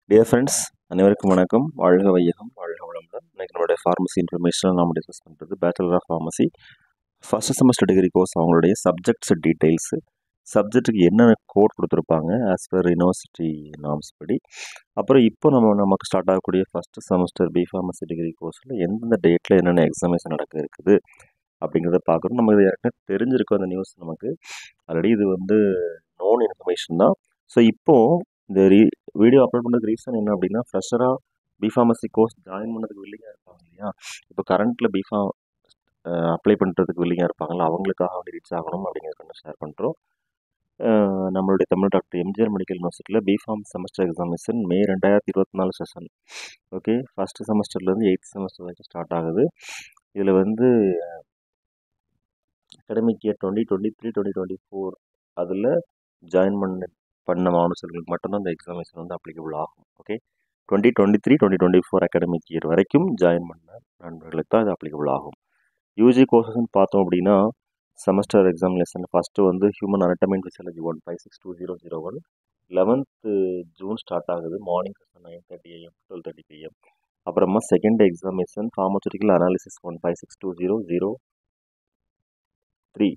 dear friends அனைவருக்கும் வணக்கம் வாழ்க வையகம் வாழ்க வளமுடன் இன்னைக்கு நம்மளுடைய ஃபார்மசி இன்ஃபர்மேஷனில் நாம் டிஸ்கஸ் பண்ணுறது bachelor of pharmacy first semester degree course அவங்களுடைய சப்ஜெக்ட்ஸ் டீட்டெயில்ஸு சப்ஜெக்ட்டுக்கு என்னென்ன கோட் கொடுத்துருப்பாங்க ஆஸ் பர் யூனிவர்சிட்டி நாம்ஸ் படி அப்புறம் இப்போ நம்ம நமக்கு ஸ்டார்ட் ஆகக்கூடிய first semester B pharmacy degree கோர்ஸில் எந்தெந்த டேட்டில் என்னென்ன எக்ஸாமினேஷன் நடக்க இருக்குது அப்படிங்கிறத பார்க்குறோம் நமக்கு இது ஏற்கனவே தெரிஞ்சிருக்கும் அந்த நியூஸ் நமக்கு ஆல்ரெடி இது வந்து நோன் இன்ஃபர்மேஷன் தான் ஸோ இப்போது இந்த ரீ வீடியோ அப்லோட் பண்ணதுக்கு ரீசன் என்ன அப்படின்னா ஃப்ரெஷராக பிஃபார்மசி கோர்ஸ் ஜாயின் பண்ணதுக்கு வில்லிங்காக இருப்பாங்க இல்லையா இப்போ கரண்ட்டில் பிஃபார்ம் அப்ளை பண்ணுறதுக்கு வில்லிங்காக இருப்பாங்களா அவங்களுக்காக வந்து ரீச் ஆகணும் அப்படிங்கிறத ஷேர் பண்ணுறோம் நம்மளுடைய தமிழ் டாக்டர் எம்ஜிஆர் மெடிக்கல் யூனிவர்சிட்டியில் பிஃபார்ம் செமஸ்டர் எக்ஸாமினேஷன் மே ரெண்டாயிரத்தி இருபத்தி நாலு செஷன் ஓகே ஃபஸ்ட்டு செமஸ்டர்லேருந்து எயித் செமஸ்டர் வரைக்கும் ஸ்டார்ட் ஆகுது இதில் வந்து academic year twenty twenty three twenty twenty four அதில் ஜாயின் பண்ண பண்ண மாணவர்களுக்கு மட்டும்தான் இந்த எக்ஸாமினேஷன் வந்து அப்ளிகபிள் ஆகும் okay twenty twenty three twenty twenty four academic year வரைக்கும் ஜாயின் பண்ண நண்பர்களுக்கு தான் இது அப்ளிகபிள் ஆகும் யூஜி கோர்சஸ்ன்னு பார்த்தோம் அப்படின்னா செமஸ்டர் எக்ஸாமினேஷன் ஃபஸ்ட்டு வந்து human anatomy and physiology one five six two zero zero one eleventh June start ஆகுது morning session nine thirty AM twelve thirty PM அப்புறமா second examination pharmaceutical analysis one five six two zero zero three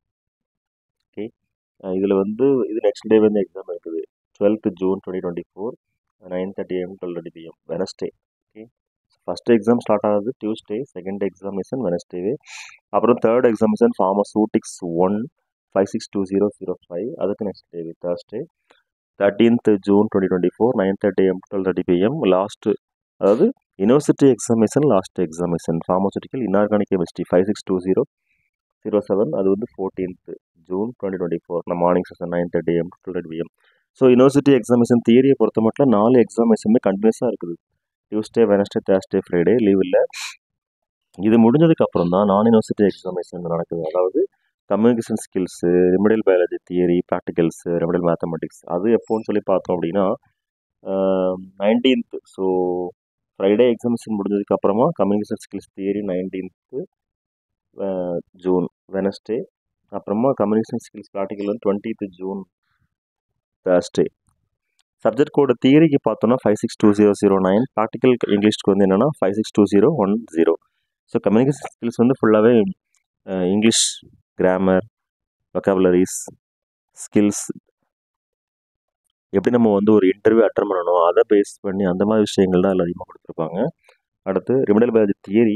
okay இதில் வந்து இது next day வந்து exam இருக்குது twelfth June twenty twenty four nine thirty AM twelve thirty PM Wednesday okay first exam start ஆகுது Tuesday second examination வெனஸ்டேவே அப்புறம் third examination pharmaceutics one five six two zero zero five அதுக்கு next day Thursday thirteenth June twenty twenty four nine thirty AM twelve thirty PM last அதாவது university examination last examination pharmaceutical inorganic chemistry five six two zero zero seven அது வந்து fourteenth June twenty twenty four நான் morning session nine thirty AM twelve thirty PM so university examination தியரியை பொறுத்த மட்டும் நாலு எக்ஸாமினேஷனுமே கண்டினியூஸாக இருக்குது Tuesday Wednesday Thursday Friday leave இல்லை இது முடிஞ்சதுக்கு அப்புறம் தான் நான் யூனிவர்சிட்டி எக்ஸாமினேஷன் நடக்குது அதாவது communication skills remedial biology theory practicals remedial mathematics அது எப்போன்னு சொல்லி பார்த்தோம் அப்படின்னா நைன்டீன்த்து ஸோ ஃப்ரைடே எக்ஸாமினேஷன் முடிஞ்சதுக்கு அப்புறமா communication skills theory nineteenth June Wednesday அப்புறமா கம்யூனிகேஷன் ஸ்கில்ஸ் ப்ராக்டிக்கல் வந்து twentieth June Thursday subject code தியரிக்கு பார்த்தோன்னா five six two zero zero nine practical இங்கிலீஷ்க்கு வந்து என்னென்னா five six two zero one zero so communication skills வந்து ஃபுல்லாகவே இங்கிலீஷ் கிராமர் வொக்காபுலரிஸ் ஸ்கில்ஸ் எப்படி நம்ம வந்து ஒரு இன்டர்வியூ அட்டன் பண்ணணும் அதை பேஸ் பண்ணி அந்த மாதிரி விஷயங்கள் தான் அதில் அதிகமாக கொடுத்துருப்பாங்க அடுத்து remedial biology theory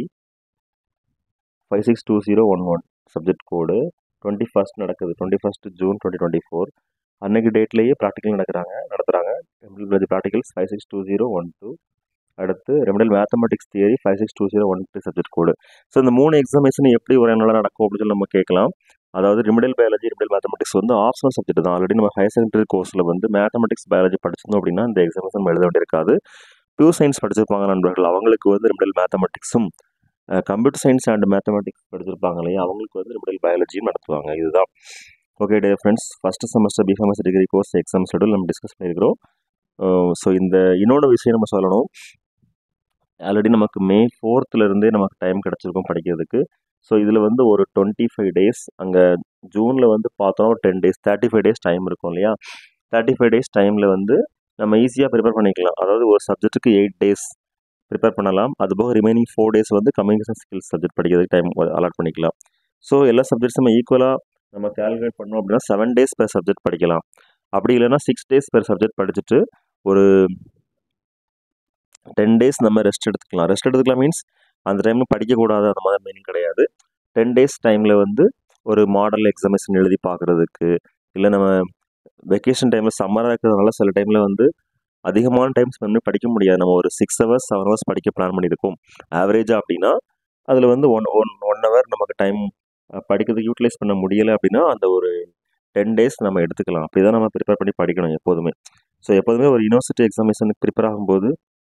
five six two zero one one subject code twenty first நடக்குது twenty first June twenty twenty four அன்னைக்கு டேட்லேயே ப்ராக்டிக்கல் நடக்கிறாங்க நடத்துகிறாங்க remedial biology practicals five six two zero one two அடுத்து remedial mathematics theory five six two zero one two subject code so இந்த மூணு examination எப்படி ஒரே நாளாக நடக்கும் அப்படின்னு சொல்லி நம்ம கேட்கலாம் அதாவது ரிமிடல் பயாலஜி ரிமிடல் மேத்தமெட்டிக்ஸ் வந்து ஆப்ஷனல் சப்ஜெக்ட் தான் ஆல்ரெடி நம்ம ஹையர் செகண்டரி கோர்ஸில் வந்து மேத்தமெட்டிக்ஸ் பயாலஜி படிச்சிருந்தோம் அப்படின்னா இந்த எக்ஸாமினேஷன் எழுத வேண்டியிருக்காது பியூர் சயின்ஸ் படிச்சிருப்பாங்க நண்பர்கள் அவங்களுக்கு வந்து ரிமிடல் மேத்தமெட்டிக்ஸும் கம்ப்யூட்டர் சயின்ஸ் அண்ட் மேத்தமெட்டிக்ஸ் படிச்சிருப்பாங்க இல்லையா அவங்களுக்கு வந்து ரிமிடல் பயாலஜியும் நடத்துவாங்க இதுதான் okay day friends first semester B Pharmacy degree course exam schedule நம்ம டிஸ்கஸ் பண்ணியிருக்கிறோம் ஸோ இந்த இன்னொன்று விஷயம் நம்ம சொல்லணும் ஆல்ரெடி நமக்கு மே ஃபோர்த்துலேருந்தே நமக்கு டைம் கிடச்சிருக்கும் படிக்கிறதுக்கு ஸோ இதில் வந்து ஒரு டுவெண்ட்டி ஃபைவ் டேஸ் அங்கே ஜூனில் வந்து பார்த்தோன்னா ஒரு ten days thirty five days time இருக்கும் இல்லையா தேர்ட்டி ஃபைவ் டேஸ் டைமில் வந்து நம்ம ஈஸியாக ப்ரிப்பேர் பண்ணிக்கலாம் அதாவது ஒரு சப்ஜெக்ட்டுக்கு எயிட் டேஸ் ப்ரிப்பேர் பண்ணலாம் அதுபோக ரிமைனிங் ஃபோர் டேஸ் வந்து கம்யூனிகேஷன் ஸ்கில்ஸ் சப்ஜெக்ட் படிக்கிறதுக்கு டைம் அலாட் பண்ணிக்கலாம் ஸோ எல்லா சப்ஜெக்ட்ஸும் ஈக்குவலாக நம்ம கேல்குலேட் பண்ணோம் அப்படின்னா செவன் டேஸ் பெர் சப்ஜெக்ட் படிக்கலாம் அப்படி இல்லைன்னா சிக்ஸ் டேஸ் பெர் சப்ஜெக்ட் படிச்சுட்டு ஒரு டென் டேஸ் நம்ம ரெஸ்ட் எடுத்துக்கலாம் ரெஸ்ட் எடுத்துக்கலாம் மீன்ஸ் அந்த டைமில் படிக்கக்கூடாது அந்த மாதிரி மீனிங் கிடையாது டென் டேஸ் டைமில் வந்து ஒரு மாடல் எக்ஸாமினேஷன் எழுதி பார்க்குறதுக்கு இல்லை நம்ம வெக்கேஷன் டைமில் சம்மராக இருக்கிறதுனால சில டைமில் வந்து அதிகமான டைம் ஸ்பெண்ட் பண்ணி படிக்க முடியாது நம்ம ஒரு சிக்ஸ் ஹவர்ஸ் செவன் ஹவர்ஸ் படிக்க பிளான் பண்ணியிருக்கோம் ஆவரேஜாக அப்படின்னா அதில் வந்து ஒன் ஒன் ஒன் ஹவர் நமக்கு டைம் படிக்கிறதுக்கு யூட்டிலைஸ் பண்ண முடியலை அப்படின்னா அந்த ஒரு டென் டேஸ் நம்ம எடுத்துக்கலாம் அப்படி தான் நம்ம ப்ரிப்பேர் பண்ணி படிக்கணும் எப்போதுமே ஸோ எப்போதுமே ஒரு யூனிவர்சிட்டி எக்ஸாமினேஷனுக்கு ப்ரிப்பேர் ஆகும்போது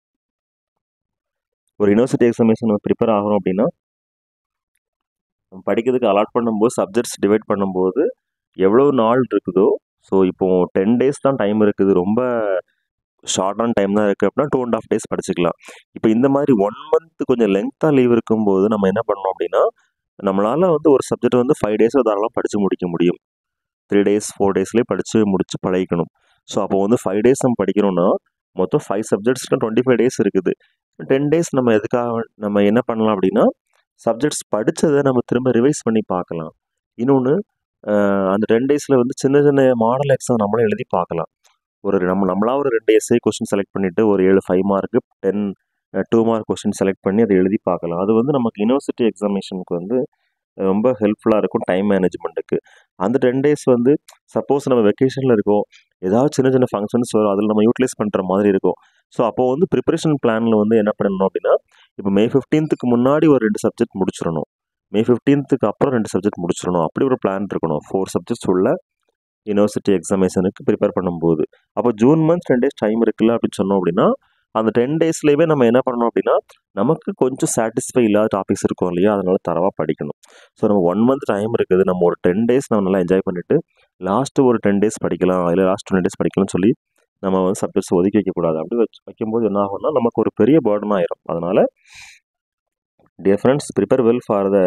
ஒரு யூனிவர்சிட்டி எக்ஸாமினேஷன் நம்ம ப்ரிப்பேர் ஆகிறோம் அப்படின்னா நம்ம படிக்கிறதுக்கு அலாட் பண்ணும்போது சப்ஜெக்ட்ஸ் டிவைட் பண்ணும்போது எவ்வளோ நாள் இருக்குதோ ஸோ இப்போது டென் டேஸ் தான் டைம் இருக்குது ரொம்ப ஷார்ட்டான டைம் தான் இருக்குது அப்படின்னா டூ அண்ட் ஆஃப் டேஸ் படிச்சுக்கலாம் இப்போ இந்த மாதிரி ஒன் மந்த் கொஞ்சம் லென்த்தாக லீவ் இருக்கும்போது நம்ம என்ன பண்ணோம் அப்படின்னா நம்மளால் வந்து ஒரு சப்ஜெக்ட் வந்து ஃபைவ் டேஸில் தாராளமாக படித்து முடிக்க முடியும் த்ரீ டேஸ் ஃபோர் டேஸ்லேயே படித்து முடித்து பழகிக்கணும் ஸோ அப்போ வந்து ஃபைவ் டேஸ் நம்ம படிக்கணும்னா மொத்தம் ஃபைவ் சப்ஜெக்ட்ஸ்க்கு டுவெண்ட்டி ஃபைவ் டேஸ் இருக்குது டென் டேஸ் நம்ம எதுக்காக நம்ம என்ன பண்ணலாம் அப்படின்னா சப்ஜெக்ட்ஸ் படித்ததை நம்ம திரும்ப ரிவைஸ் பண்ணி பார்க்கலாம் இன்னொன்று அந்த டென் டேஸில் வந்து சின்ன சின்ன மாடல் எக்ஸாம் நம்மளே எழுதி பார்க்கலாம் ஒரு நம்ம நம்மளா ஒரு ரெண்டு எஸ்ஏ கொஸ்டின் செலக்ட் பண்ணிவிட்டு ஒரு ஏழு five mark ten two mark question select பண்ணி அதை எழுதி பார்க்கலாம் அது வந்து நமக்கு யூனிவர்சிட்டி எக்ஸாமினேஷனுக்கு வந்து ரொம்ப ஹெல்ப்ஃபுல்லாக இருக்கும் டைம் மேனேஜ்மெண்ட்டுக்கு அந்த டென் டேஸ் வந்து சப்போஸ் நம்ம வெக்கேஷனில் இருக்கோம் ஏதாவது சின்ன சின்ன ஃபங்க்ஷன்ஸ் வரும் அதில் நம்ம யூட்டிலைஸ் பண்ணுற மாதிரி இருக்கும் ஸோ அப்போ வந்து ப்ரிப்பரேஷன் பிளானில் வந்து என்ன பண்ணணும் அப்படின்னா இப்போ மே ஃபிஃப்டீன்த்துக்கு முன்னாடி ஒரு ரெண்டு சப்ஜெக்ட் முடிச்சிடணும் மே ஃபிஃப்டீன்த்துக்கு அப்புறம் ரெண்டு சப்ஜெக்ட் முடிச்சிடணும் அப்படி ஒரு பிளான் இருக்கணும் ஃபோர் சப்ஜெக்ட்ஸ் உள்ள யூனிவர்சிட்டி எக்ஸாமினேஷனுக்கு ப்ரிப்பேர் பண்ணும்போது அப்போ June month ten days time இருக்குல்ல அப்படின்னு சொன்னோம் அப்படின்னா அந்த டென் டேஸ்லேயுமே நம்ம என்ன பண்ணணும் அப்படின்னா நமக்கு கொஞ்சம் சாட்டிஸ்ஃபை இல்லாத டாபிக்ஸ் இருக்கும் இல்லையா அதனால தரவாக படிக்கணும் ஸோ நம்ம ஒன் மந்த் டைம் இருக்குது நம்ம ஒரு டென் டேஸ் நம்ம நல்லா என்ஜாய் பண்ணிவிட்டு லாஸ்ட்டு ஒரு டென் டேஸ் படிக்கலாம் இல்லை லாஸ்ட் டென் டேஸ் படிக்கலாம்னு சொல்லி நம்ம வந்து சப்ஜெக்ட்ஸ் ஒதுக்கி வைக்கக்கூடாது அப்படி வச்சு வைக்கும்போது என்ன ஆகும்னா நமக்கு ஒரு பெரிய பேர்டன் ஆயிரும் அதனால் dear friends prepare well for the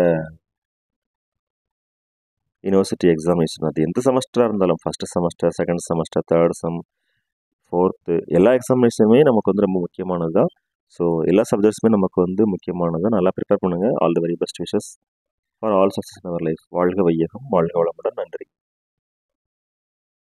university examination அது எந்த செமஸ்டராக இருந்தாலும் first semester second semester third sem fourth எல்லா எக்ஸாமினேஷனுமே நமக்கு வந்து ரொம்ப முக்கியமானது தான் ஸோ எல்லா சப்ஜெக்ட்ஸுமே நமக்கு வந்து முக்கியமானது தான் நல்லா ப்ரிப்பேர் பண்ணுங்கள் all the very best wishes for all success in our life வாழ்க வையகம் வாழ்க வளமுடன் நன்றி